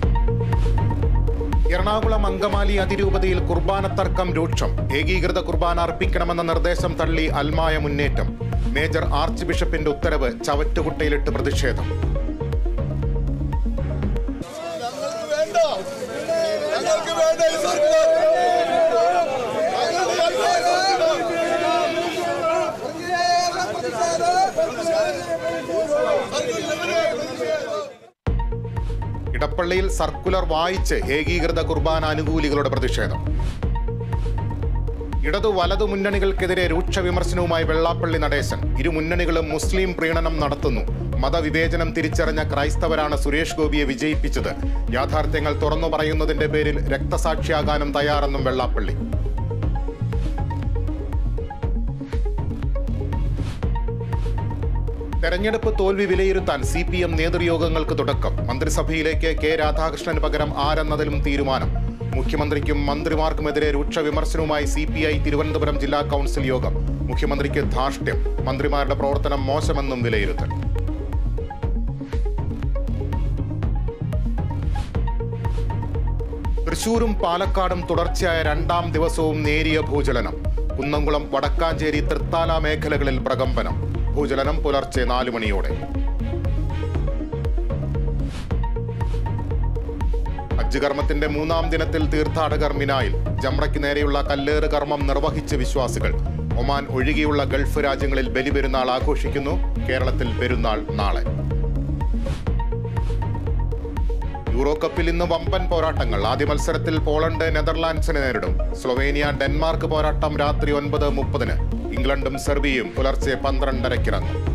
എറണാകുളം അങ്കമാലി അതിരൂപതയിൽ കുർബാന തർക്കം രൂക്ഷം ഏകീകൃത കുർബാന അർപ്പിക്കണമെന്ന നിർദ്ദേശം തള്ളി അൽമായ മുന്നേറ്റം മേജർ ആർച്ച് ബിഷപ്പിന്റെ ഉത്തരവ് ചവറ്റുകുട്ടയിലിട്ട് പ്രതിഷേധം ഞങ്ങൾക്ക് വേണ്ട ഞങ്ങൾക്ക് വേണ്ട ഈ സർക്കാർ ഞങ്ങൾക്ക് വേണ്ട ഈ ഇടപ്പള്ളിയിൽ സർക്കുലർ വായിച്ച് ഏകീകൃത കുർബാന അനുകൂലികളുടെ പ്രതിഷേധം ഇടതു വലതു മുന്നണികൾക്കെതിരെ രൂക്ഷ വിമർശനവുമായി വെള്ളാപ്പള്ളി നടേശൻ ഇരു മുന്നണികളും മുസ്ലിം പ്രീണനം നടത്തുന്നു മതവിവേചനം തിരിച്ചറിഞ്ഞ ക്രൈസ്തവരാണ് സുരേഷ് ഗോപിയെ വിജയിപ്പിച്ചത് യാഥാർത്ഥ്യങ്ങൾ തുറന്നു പറയുന്നതിന്റെ പേരിൽ രക്തസാക്ഷിയാകാനും തയ്യാറെന്നും വെള്ളാപ്പള്ളി തെരഞ്ഞെടുപ്പ് തോൽവി വിലയിരുത്താൻ സി പി എം നേതൃയോഗങ്ങൾക്ക് തുടക്കം മന്ത്രിസഭയിലേക്ക് കെ രാധാകൃഷ്ണന് പകരം ആരെന്നതിലും തീരുമാനം മുഖ്യമന്ത്രിക്കും മന്ത്രിമാർക്കുമെതിരെ രൂക്ഷ വിമർശനവുമായി സി പി ഐ തിരുവനന്തപുരം ജില്ലാ കൗൺസിൽ യോഗം മുഖ്യമന്ത്രിക്ക് ധാർഷ്ട്യം മന്ത്രിമാരുടെ പ്രവർത്തനം മോശമെന്നും വിലയിരുത്തൽ തൃശൂരും പാലക്കാടും തുടർച്ചയായ രണ്ടാം ദിവസവും നേരിയ ഭൂചലനം കുന്നംകുളം വടക്കാഞ്ചേരി തൃത്താല മേഖലകളിൽ പ്രകമ്പനം ഭൂചലനം പുലർച്ചെ നാലു മണിയോടെ ഹജ്ജ് കർമ്മത്തിന്റെ മൂന്നാം ദിനത്തിൽ തീർത്ഥാടകർ മിനായിൽ ജംറയ്ക്ക് നേരെയുള്ള കല്ലേറ് കർമ്മം നിർവഹിച്ച വിശ്വാസികൾ ഒമാൻ ഒഴികെയുള്ള ഗൾഫ് രാജ്യങ്ങളിൽ ബലിപെരുന്നാൾ ആഘോഷിക്കുന്നു കേരളത്തിൽ പെരുന്നാൾ നാളെ യൂറോ കപ്പിൽ ഇന്ന് വമ്പൻ പോരാട്ടങ്ങൾ ആദ്യ മത്സരത്തിൽ പോളണ്ട് നെതർലാൻഡ്സിനെ നേരിടും സ്ലൊവേനിയ ഡെൻമാർക്ക് പോരാട്ടം രാത്രി ഒൻപത് മുപ്പതിന് ഇംഗ്ലണ്ടും സെർബിയയും പുലർച്ചെ പന്ത്രണ്ടരയ്ക്കിറങ്ങും